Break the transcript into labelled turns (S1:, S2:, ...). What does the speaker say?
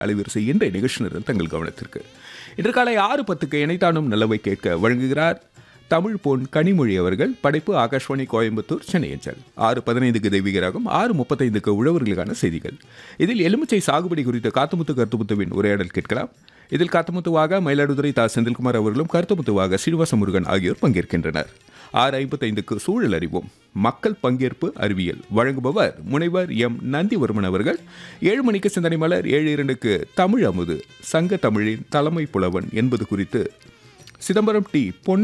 S1: அலைவரிசை இன்றைய நிகழ்ச்சியினர் தங்கள் கவனத்திற்கு இன்று காலை ஆறு பத்துக்கு இணைத்தானும் நல்லவை கேட்க வழங்குகிறார் தமிழ் பொன் கனிமொழி அவர்கள் படைப்பு ஆகாஷ்வாணி கோயம்புத்தூர் சென்னை அஞ்சல் ஆறு பதினைந்துக்கு தெய்வீகராகும் ஆறு முப்பத்தைந்துக்கு உழவர்களுக்கான செய்திகள் இதில் எலுமிச்சை சாகுபடி குறித்த காத்துமுத்து கருத்துமுத்துவின் உரையாடல் கேட்கலாம் இதில் காத்துமுத்துவாக மயிலாடுதுறை தா செந்தில்குமார் அவர்களும் கருத்துமுத்துவாக ஸ்ரீனிவாச முருகன் ஆகியோர் பங்கேற்கின்றனர் ஆறு ஐம்பத்தைந்துக்கு சூழல் அறிவோம் மக்கள் பங்கேற்பு அறிவியல் வழங்குபவர் முனைவர் எம் நந்திவர்மன் அவர்கள் ஏழு மணிக்கு சிந்தனை மலர் ஏழு இரண்டுக்கு தமிழ் அமுது சங்க தமிழின் தலைமை புலவன் என்பது குறித்து சிதம்பரம் டி பொன்